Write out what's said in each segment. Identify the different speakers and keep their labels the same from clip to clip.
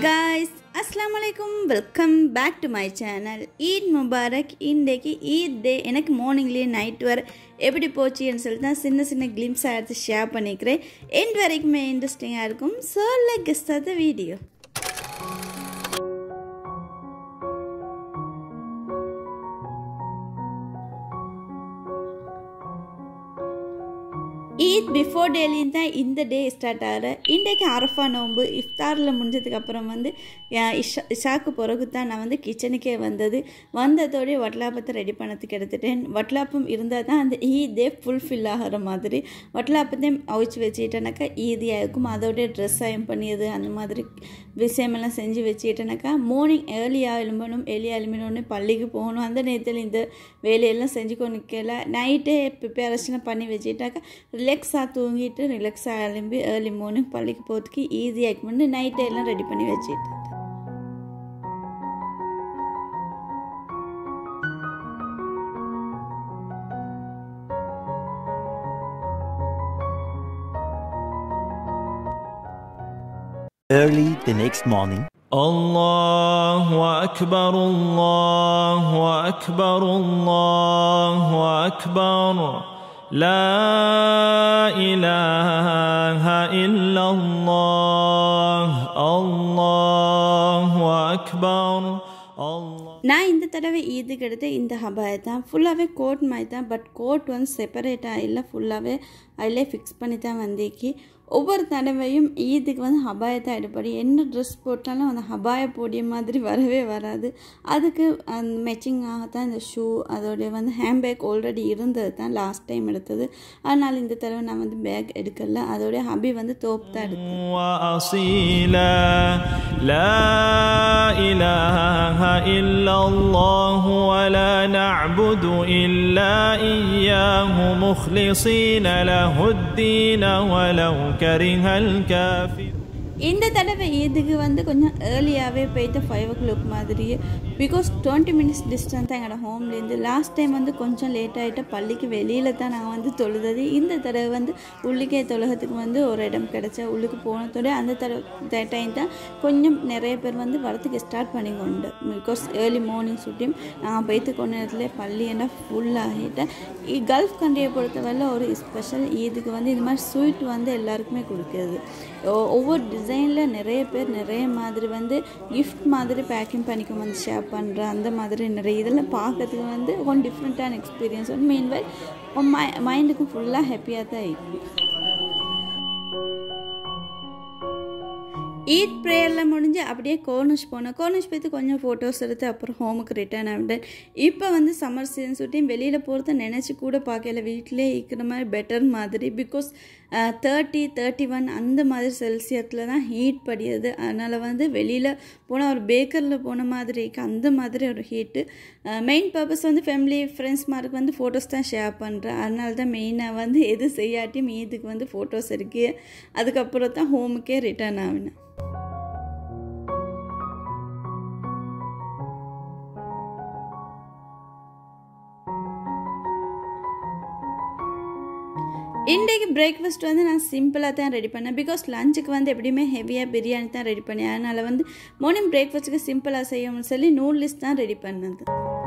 Speaker 1: Guys அஸ்லாம் வலைக்கும் welcome back to my channel Eid Mubarak இன்றைக்கு ஈத் டே எனக்கு மார்னிங்லேயே நைட் வர எப்படி போச்சுன்னு சொல்லிட்டு தான் சின்ன சின்ன கிளிம்ஸாக எடுத்து ஷேர் பண்ணிக்கிறேன் எண்ட் வரைக்குமே இன்ட்ரெஸ்டிங்காக இருக்கும் ஸோ லெக் த வீடியோ ஈத் பிஃபோர் டேலியும் தான் இந்த டே ஸ்டார்ட் ஆகிற இன்றைக்கு அரஃபா நோம்பு இஃப்தாரில் முடிஞ்சதுக்கப்புறம் வந்து இஷா இஷாக்கு பிறகு தான் நான் வந்து கிச்சனுக்கே வந்தது வந்ததோடய வட்லாப்பத்தை ரெடி பண்ணதுக்கு எடுத்துட்டேன் வட்லாப்பம் இருந்தால் தான் அந்த ஈதே ஃபுல்ஃபில் ஆகிற மாதிரி வட்லாப்பத்தையும் அவிச்சு வச்சுக்கிட்டேனாக்கா ஈஸியாக இருக்கும் அதோடைய ட்ரெஸ் அயம் பண்ணியது அந்த மாதிரி விஷயமெல்லாம் செஞ்சு வச்சுக்கிட்டேனாக்கா மார்னிங் ஏர்லியாக எழும்பணும் ஏர்லியாக எழும்பினோடனே பள்ளிக்கு போகணும் அந்த நேரத்தில் இந்த வேலையெல்லாம் செஞ்சு கொண்டு நிற்கல நைட்டே ப்ரிப்பேரேஷனை பண்ணி வச்சுட்டாக்கா ரிலாக்ஸாக தூங்கிட்டு ரிலாக்ஸாக எழும்பி ஏர்லி மார்னிங் பள்ளிக்கு போகிறதுக்கு ஈஸியாக இருக்கும்னு நைட்டே எல்லாம் ரெடி பண்ணி வச்சுட்டு
Speaker 2: Early the next morning,
Speaker 3: الله أكبر الله أكبر الله أكبر لا إله إلا الله الله أكبر الله
Speaker 1: நான் இந்த தடவை ஈதுக்கு எடுத்த இந்த ஹபாயை தான் ஃபுல்லாகவே கோட் மாதிரி தான் பட் கோட் வந்து செப்பரேட்டாக இல்லை ஃபுல்லாகவே அதிலே ஃபிக்ஸ் பண்ணி தான் வந்தேக்கி ஒவ்வொரு தடவையும் ஈதுக்கு வந்து ஹபாயை தான் எடுப்படி என்ன ட்ரெஸ் போட்டாலும் அந்த ஹபாயை போடிய மாதிரி வரவே வராது அதுக்கு அந்த மேட்சிங்காக தான் இந்த ஷூ அதோடைய வந்து ஹேண்ட்பேக் ஆல்ரெடி இருந்தது தான் லாஸ்ட் டைம் எடுத்தது அதனால் இந்த தடவை நான் வந்து பேக் எடுக்கல அதோடைய ஹபி வந்து தோப்பு தான் எடுத்தேன்
Speaker 3: وأصيلا لا إله إلا الله ولا نعبد إلا إياه مخلصين له الدين ولو كره الكافرون
Speaker 1: இந்த தடவை ஈதுக்கு வந்து கொஞ்சம் ஏர்லியாகவே போயிட்டு ஃபைவ் ஓ கிளாக் மாதிரியே பிகாஸ் டுவெண்ட்டி மினிட்ஸ் டிஸ்டன்ஸ் தான் எங்களோட ஹோம்லேருந்து லாஸ்ட் டைம் வந்து கொஞ்சம் லேட் ஆகிட்டு பள்ளிக்கு வெளியில் தான் நான் வந்து தொழுதது இந்த தடவை வந்து உள்ளுக்கே தொழுகத்துக்கு வந்து ஒரு இடம் கிடச்சா உள்ளுக்கு போனதோட அந்த தடவை டைம் தான் கொஞ்சம் நிறைய பேர் வந்து வரத்துக்கு ஸ்டார்ட் பண்ணி கொண்டு பிகாஸ் ஏர்லி மார்னிங் சுட்டியும் நான் போய்த்து கொண்ட நேரத்தில் பள்ளி என்ன ஃபுல் ஆகிட்டேன் கல்ஃப் கண்ட்ரியை பொறுத்தவரை ஒரு ஸ்பெஷல் ஈதுக்கு வந்து இந்த மாதிரி ஸ்வீட் வந்து எல்லாருக்குமே கொடுக்குறது ஒவ்வொரு டிசைனில் நிறைய பேர் நிறைய மாதிரி வந்து கிஃப்ட் மாதிரி பேக்கிங் பண்ணிக்க வந்து ஷேர் பண்ணுற அந்த மாதிரி நிறைய இதெல்லாம் பார்க்கறதுக்கு வந்து கொஞ்சம் டிஃப்ரெண்ட்டான எக்ஸ்பீரியன்ஸ் வந்து மீன்வைல் மை மைண்டுக்கும் ஃபுல்லாக ஹாப்பியாக தான் இருக்குது ஈத் ப்ரேயரில் முடிஞ்சு அப்படியே கோர்னிஷ் போனேன் கோர்னிஷ் போய்த்து கொஞ்சம் ஃபோட்டோஸ் எடுத்து அப்புறம் ஹோமுக்கு ரிட்டர்ன் ஆகிட்டேன் இப்போ வந்து சம்மர் சீசன் சுட்டி வெளியில் போகிறத நினச்சி கூட பார்க்கல வீட்டிலே இருக்கிற மாதிரி பெட்டர் மாதிரி பிகாஸ் தேர்ட்டி தேர்ட்டி ஒன் அந்த மாதிரி செல்சியத்தில் தான் ஹீட் படியுது அதனால் வந்து வெளியில் போனால் ஒரு பேக்கரில் போன மாதிரி இருக்குது அந்த மாதிரி ஒரு ஹீட்டு மெயின் பர்பஸ் வந்து ஃபேமிலி ஃப்ரெண்ட்ஸ் மாருக்கு வந்து ஃபோட்டோஸ் தான் ஷேர் பண்ணுறேன் அதனால தான் மெயினாக வந்து எது செய்யாட்டியும் ஈதுக்கு வந்து ஃபோட்டோஸ் இருக்கு அதுக்கப்புறம் தான் ஹோமுக்கே ரிட்டர்ன் ஆகினேன் இன்றைக்கு பிரேக்ஃபாஸ்ட் வந்து நான் சிம்பிளாக தான் ரெடி பண்ணேன் பிகாஸ் லஞ்சுக்கு வந்து எப்படியுமே ஹெவியாக பிரியாணி தான் ரெடி பண்ணேன் அதனால் வந்து மார்னிங் பிரேக்ஃபாஸ்ட்டுக்கு சிம்பிளாக செய்யணும்னு சொல்லி நூடுல்ஸ் தான் ரெடி பண்ணது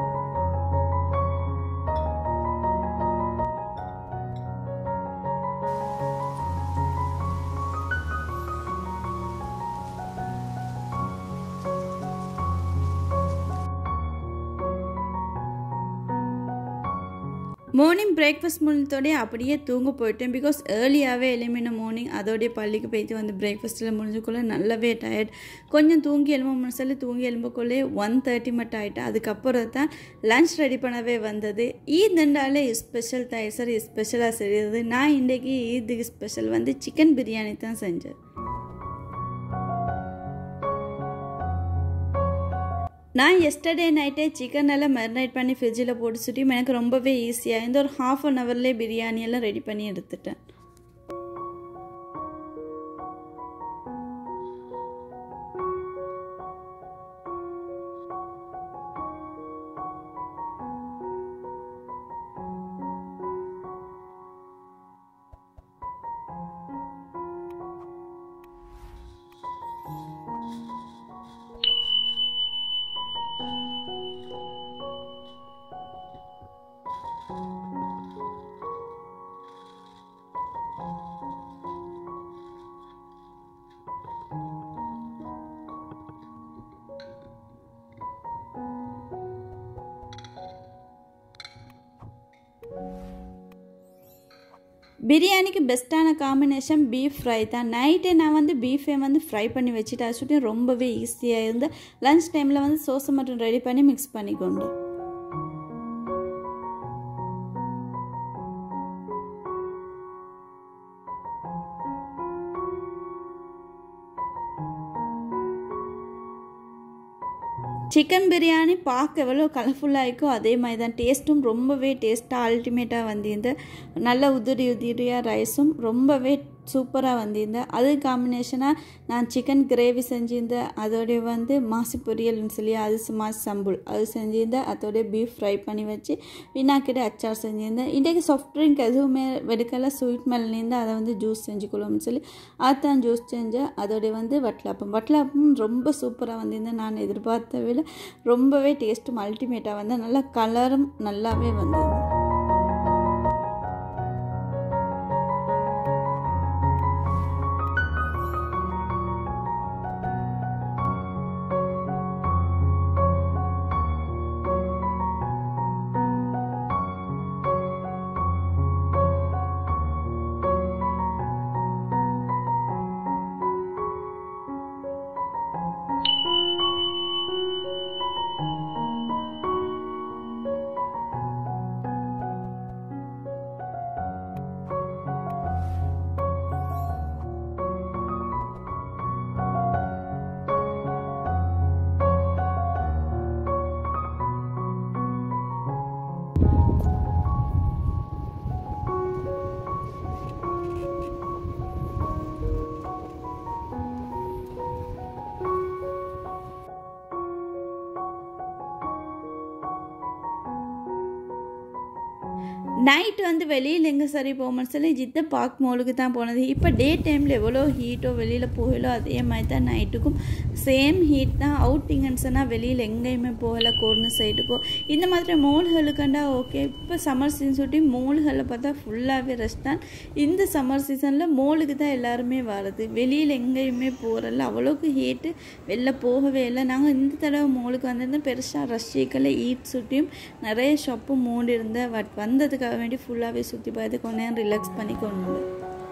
Speaker 1: மார்னிங் பிரேக்ஃபாஸ்ட் முடிஞ்சதோடய அப்படியே தூங்க போயிட்டேன் பிகாஸ் ஏர்லியாகவே எளிமையான மார்னிங் அதோடைய பள்ளிக்கு போயிட்டு வந்து பிரேக்ஃபாஸ்ட்டில் முடிஞ்சக்குள்ளே நல்லாவே டயர்ட் கொஞ்சம் தூங்கி எலும்ப சொல்லி தூங்கி எலும்பக்குள்ளே ஒன் தேர்ட்டி மட்டும் ஆகிட்டு அதுக்கப்புறம் தான் லன்ச் ரெடி பண்ணவே வந்தது ஈத்ண்டாலே ஸ்பெஷல் தாய் சார் ஸ்பெஷலாக செய்கிறது நான் இன்றைக்கி ஈத்துக்கு ஸ்பெஷல் வந்து சிக்கன் பிரியாணி தான் செஞ்சேன் நான் எஸ்டர்டே நைட்டே சிக்கன் எல்லாம் மெரினேட் பண்ணி ஃப்ரிட்ஜில் போட்டு சுட்டியும் எனக்கு ரொம்பவே ஈஸியாக இந்த ஒரு ஹாஃப் அன் ஹவர்லேயே பிரியாணி எல்லாம் ரெடி பண்ணி எடுத்துட்டேன் பிரியாணிக்கு பெஸ்ட்டான காம்பினேஷன் பீஃப் ஃப்ரை தான் நைட்டே நான் வந்து பீஃபை வந்து ஃப்ரை பண்ணி வச்சுட்டு அது சுட்டி ரொம்பவே ஈஸியாக இருந்து லன்ச் டைமில் வந்து சோஸை மட்டும் ரெடி பண்ணி மிக்ஸ் பண்ணிக்கொண்டு சிக்கன் பிரியாணி பார்க்க எவ்வளோ கலர்ஃபுல்லாக இருக்கோ அதே மாதிரி தான் டேஸ்ட்டும் ரொம்பவே டேஸ்ட்டாக அல்டிமேட்டாக வந்திருந்து நல்ல உதிரி உதிரியாக ரைஸும் ரொம்பவே சூப்பராக வந்திருந்தேன் அது காம்பினேஷனாக நான் சிக்கன் கிரேவி செஞ்சிருந்தேன் அதோடைய வந்து மாசி பொரியல்னு சொல்லி அது மாசி சம்புல் அது செஞ்சிருந்தேன் அதோடைய பீஃப் ஃப்ரை பண்ணி வச்சு வினாக்கிட்ட அச்சார் செஞ்சிருந்தேன் இன்றைக்கு சாஃப்ட் ட்ரிங்க் எதுவுமே வெடுக்கல ஸ்வீட் மேலேருந்து அதை வந்து ஜூஸ் செஞ்சுக்கொள்ளும்னு சொல்லி அதுதான் ஜூஸ் செஞ்சேன் அதோடைய வந்து வட்டலாப்பம் வட்டலாப்பம் ரொம்ப சூப்பராக வந்திருந்தேன் நான் எதிர்பார்த்த விட ரொம்பவே டேஸ்ட்டும் அல்டிமேட்டாக வந்து நல்லா கலரும் நல்லாவே வந்திருந்தது நைட் வந்து வெளியில் எங்கே சரி போகணும்னு சொல்லி ஜித்த பார்க் மாலுக்கு தான் போனது இப்போ டே டைமில் எவ்வளோ ஹீட்டோ வெளியில் போகலோ அதே மாதிரி தான் நைட்டுக்கும் சேம் ஹீட் தான் அவுட்டிங்கன்னு சொன்னால் வெளியில் எங்கேயுமே போகலை கோர்னர் சைடுக்கோ இந்த மாதிரி மோல்களுக்கண்டா ஓகே இப்போ சம்மர் சீசன் சுட்டி மோல்களில் பார்த்தா ஃபுல்லாகவே ரெஸ்ட் தான் இந்த சம்மர் சீசனில் மோலுக்கு தான் எல்லாருமே வர்றது வெளியில் எங்கேயுமே போகிறல அவ்வளோக்கு ஹீட்டு வெளில போகவே இல்லை நாங்கள் இந்த தடவை மோலுக்கு வந்திருந்தோம் பெருசாக ரஷ்யக்கில் ஈட் சுட்டியும் நிறைய ஷாப்பும் மூடி இருந்தேன் பட் வந்ததுக்காக வேண்டி ஃபுல்லாகவே சுற்றி பார்த்து கொஞ்ச நேரம் ரிலாக்ஸ் பண்ணி கொண்டு வந்தேன்.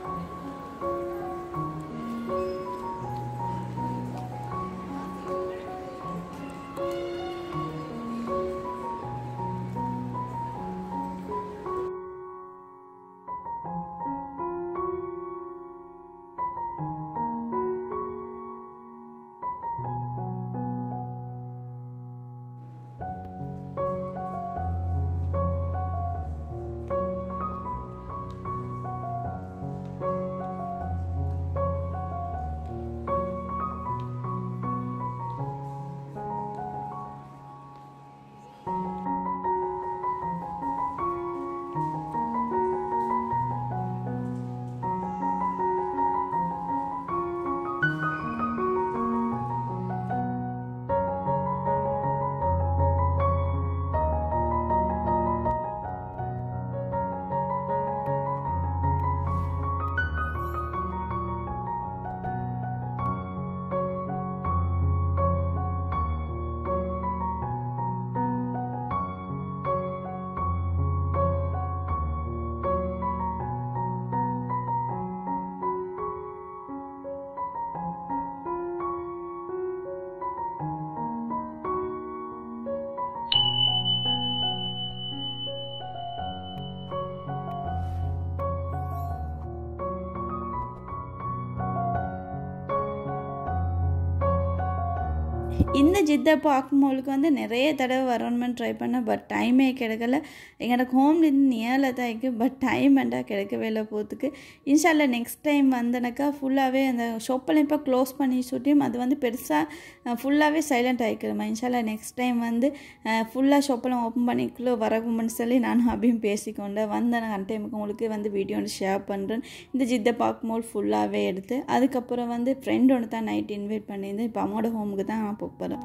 Speaker 1: இந்த ஜித்தை பார்க்கும்போதுக்கு வந்து நிறைய தடவை வரணும்னு ட்ரை பண்ணேன் பட் டைமே கிடைக்கல எங்களுக்கு ஹோம்லேருந்து நியரில் தான் இருக்குது பட் டைம் வேண்டாம் கிடைக்கவே இல்லை போகிறதுக்கு இன்ஷால்ல நெக்ஸ்ட் டைம் வந்தனாக்கா ஃபுல்லாகவே அந்த ஷாப்பெல்லாம் இப்போ க்ளோஸ் பண்ணி சுட்டியும் அது வந்து பெருசாக ஃபுல்லாகவே சைலண்ட் ஆகிக்கிறோமா இன்ஷால்ல நெக்ஸ்ட் டைம் வந்து ஃபுல்லாக ஷாப்பெல்லாம் ஓப்பன் பண்ணிக்குள்ளே வரகும்னு சொல்லி நானும் அப்படியும் பேசிக்கொண்டேன் வந்த நான் டைமுக்கு உங்களுக்கு வந்து வீடியோ ஒன்று ஷேர் பண்ணுறேன் இந்த ஜித்தை பார்க்கும்போது ஃபுல்லாகவே எடுத்து அதுக்கப்புறம் வந்து ஃப்ரெண்ட் ஒன்று தான் நைட் இன்வைட் பண்ணியிருந்தேன் இப்போ அம்மோட ஹோமுக்கு தான் நான் போகிறேன்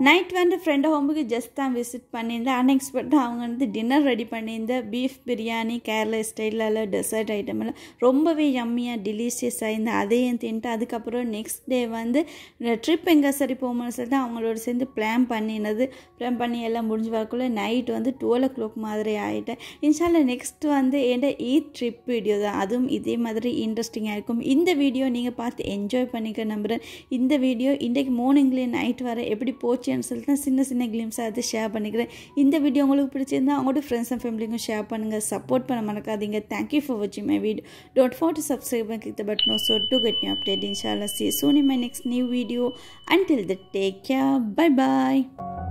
Speaker 1: நைட் வந்து ஃப்ரெண்ட் ஹோமுக்கு ஜஸ்ட் தான் விசிட் பண்ணியிருந்தேன் அன்எக்ஸ்பெக்டாக அவங்க வந்து டின்னர் ரெடி பண்ணியிருந்த பீஃப் பிரியாணி கேரளா ஸ்டைலில் டெசர்ட் ஐட்டம் எல்லாம் ரொம்பவே யம்மியாக டெலிஷியஸாக இருந்தது அதையும் தின்ட்டு அதுக்கப்புறம் நெக்ஸ்ட் டே வந்து ட்ரிப் எங்கே சரி போகணும்னு சொல்லிட்டு அவங்களோட சேர்ந்து பிளான் பண்ணினது பிளான் பண்ணி எல்லாம் முடிஞ்சு வரக்குள்ளே நைட் வந்து டுவெல் ஓ கிளாக் மாதிரி ஆகிட்டேன் இன்ஷால்ல நெக்ஸ்ட் வந்து என் ஈத் ட்ரிப் வீடியோ தான் அதுவும் இதே மாதிரி இன்ட்ரெஸ்டிங்காக இருக்கும் இந்த வீடியோ நீங்கள் பார்த்து என்ஜாய் பண்ணிக்க நம்புகிறேன் இந்த வீடியோ இன்றைக்கு மார்னிங்லேயே நைட் வர எப்படி போச்சுன்னு சொல்லிட்டு நான் சின்ன சின்ன கிளிம்ஸாக அது ஷேர் பண்ணிக்கிறேன் இந்த வீடியோ உங்களுக்கு பிடிச்சிருந்தா அவங்களோட ஃப்ரெண்ட்ஸ் அண்ட் ஃபேமிலிக்கும் ஷேர் பண்ணுங்கள் சப்போர்ட் பண்ண மறக்காதீங்க தேங்க்யூ ஃபார் வாட்சிங் my video don't forget to subscribe and click the button also to get new update inshallah see you soon in my next new video until the take care bye bye